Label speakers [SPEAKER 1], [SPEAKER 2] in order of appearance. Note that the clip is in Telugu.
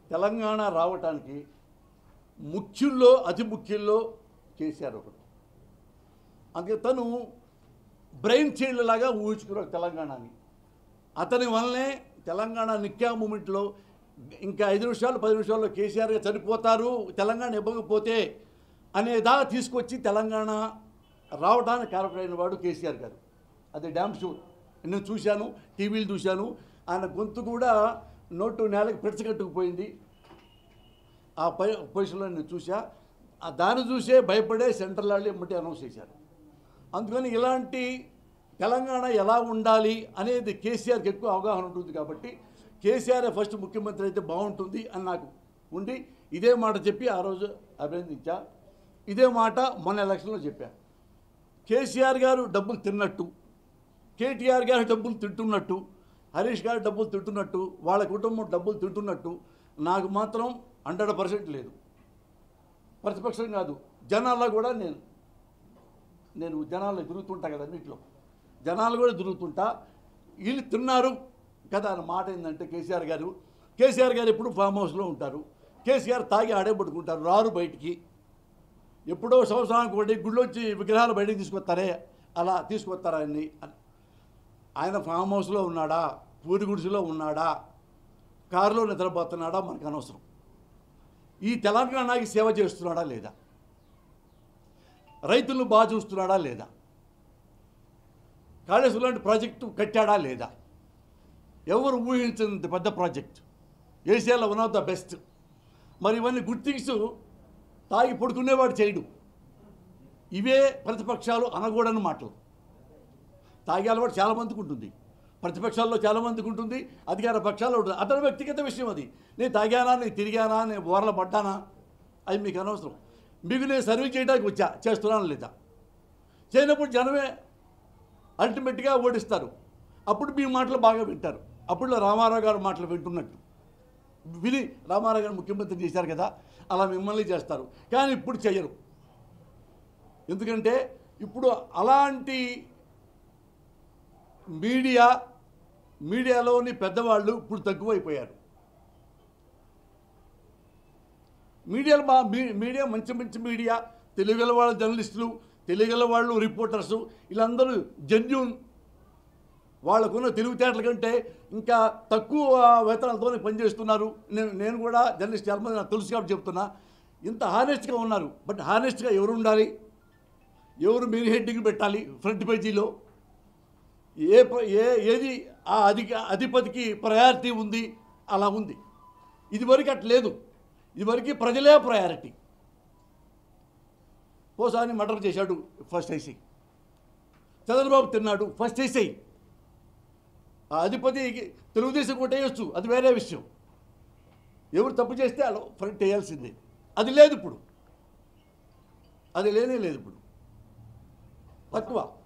[SPEAKER 1] తెలంగాణ రావటానికి ముఖ్యుల్లో అతి ముఖ్యుల్లో కేసీఆర్ ఒకడు అందుకే తను బ్రెయిన్ చైల్డ్ లాగా ఊహించుకున్నాడు తెలంగాణని అతని వల్లనే తెలంగాణ నిక్కా మూమెంట్లో ఇంకా ఐదు నిమిషాలు పది నిమిషాల్లో కేసీఆర్ గారు చనిపోతారు తెలంగాణ ఇవ్వకపోతే అనేదా తీసుకొచ్చి తెలంగాణ రావడానికి కారకుడైన వాడు కేసీఆర్ గారు అది డ్యామ్ షూర్ నేను చూశాను టీవీలు చూశాను ఆయన గొంతు కూడా నోటు నేలకి పెడచగట్టుకుపోయింది ఆ పై పొజిషన్లో నేను చూసా ఆ దాన్ని చూసే భయపడే సెంట్రల్ వాళ్ళు ఎమ్మటి అనౌన్స్ చేశారు అందుకని ఇలాంటి తెలంగాణ ఎలా ఉండాలి అనేది కేసీఆర్కి ఎక్కువ అవగాహన ఉంటుంది కాబట్టి కేసీఆర్ ఫస్ట్ ముఖ్యమంత్రి అయితే బాగుంటుంది అని నాకు ఉండి ఇదే మాట చెప్పి ఆ రోజు అభినందించా ఇదే మాట మొన్న ఎలక్షన్లో చెప్పా కేసీఆర్ గారు డబ్బులు తిన్నట్టు కేటీఆర్ గారు డబ్బులు తింటున్నట్టు హరీష్ గారు డబ్బులు తింటున్నట్టు వాళ్ళ కుటుంబం డబ్బులు తింటున్నట్టు నాకు మాత్రం హండ్రెడ్ పర్సెంట్ లేదు ప్రతిపక్షం కాదు జనాల్లో కూడా నేను నేను జనాల్లో తిరుగుతుంటా కదా అన్నింటిలో జనాలు కూడా తిరుగుతుంటా వీళ్ళు తిన్నారు కదా అన్న మాట ఏంటంటే కేసీఆర్ గారు కేసీఆర్ గారు ఎప్పుడు ఫామ్ హౌస్లో ఉంటారు కేసీఆర్ తాగి ఆడే పట్టుకుంటారు రారు బయటికి ఎప్పుడో సంవత్సరానికి ఒకటి గుళ్ళొచ్చి విగ్రహాలు బయటికి తీసుకొస్తారే అలా తీసుకొస్తారా ఆయన్ని అని. ఆయన ఫామ్ హౌస్లో ఉన్నాడా పూరి గుడిసెలో ఉన్నాడా కారులో నిద్రపోతున్నాడా మనకు అనవసరం ఈ తెలంగాణకి సేవ చేస్తున్నాడా లేదా రైతులను బాగా చూస్తున్నాడా లేదా కాళేశ్వరం లాంటి ప్రాజెక్టు కట్టాడా లేదా ఎవరు ఊహించినంత పెద్ద ప్రాజెక్ట్ ఏషియాలో వన్ ఆఫ్ ద బెస్ట్ మరి ఇవన్నీ గుర్తించు తాగి పడుకునేవాడు చేయడు ఇవే ప్రతిపక్షాలు అనకూడని మాటలు తాగే అలవాటు చాలామందికి ఉంటుంది ప్రతిపక్షాల్లో చాలామందికి ఉంటుంది అధికార పక్షాల్లో ఉంటుంది అతని వ్యక్తిగత విషయం అది నేను తాగానా నేను తిరిగానా నేను బోర్ల పడ్డానా అది మీకు అనవసరం మీకు నేను సర్వీస్ చేయడానికి వచ్చా చేస్తున్నాను లేదా చేయనప్పుడు జనమే అల్టిమేట్గా ఓడిస్తారు అప్పుడు మీ మాటలు బాగా వింటారు అప్పుడు రామారావు గారు మాటలు వింటున్నట్టు విని రామారావు గారు ముఖ్యమంత్రి చేశారు కదా అలా మిమ్మల్ని చేస్తారు కానీ ఇప్పుడు చెయ్యరు ఎందుకంటే ఇప్పుడు అలాంటి మీడియా మీడియాలోని పెద్దవాళ్ళు ఇప్పుడు తక్కువైపోయారు మీడియాలో మా మీ- మీడియా మంచి మంచి మీడియా తెలుగుల వాళ్ళ జర్నలిస్టులు తెలుగుల వాళ్ళు రిపోర్టర్సు వీళ్ళందరూ జెన్యున్ వాళ్ళకున్న తెలివితేటల కంటే ఇంకా తక్కువ వేతనాలతోనే పనిచేస్తున్నారు నేను నేను కూడా జర్నలిస్ట్ చాలా మంది నాకు తెలుసు కాబట్టి చెప్తున్నా ఇంత హానెస్ట్గా ఉన్నారు బట్ హానెస్ట్గా ఎవరు ఉండాలి ఎవరు మీరు హెడ్డింగ్ పెట్టాలి ఫ్రంట్ పేజీలో ఏ ప్ర- ఏ ఏది ఆ అధిక అధిపతికి ప్రయారిటీ ఉంది అలా ఉంది ఇదివరకు అట్లా లేదు ఇదివరకు ప్రజలే ప్రయారిటీ పోసాని మర్డర్ చేశాడు ఫస్ట్ ఐసీ చంద్రబాబు తిన్నాడు ఫస్ట్ ఐసీ ఆ అధిపతి తెలుగుదేశం కూడా వేయొచ్చు అది వేరే విషయం ఎవరు తప్పు చేస్తే అలా ఫ్రంట్ వేయాల్సిందే అది లేదు ఇప్పుడు అది లేనే లేదు ఇప్పుడు తక్కువ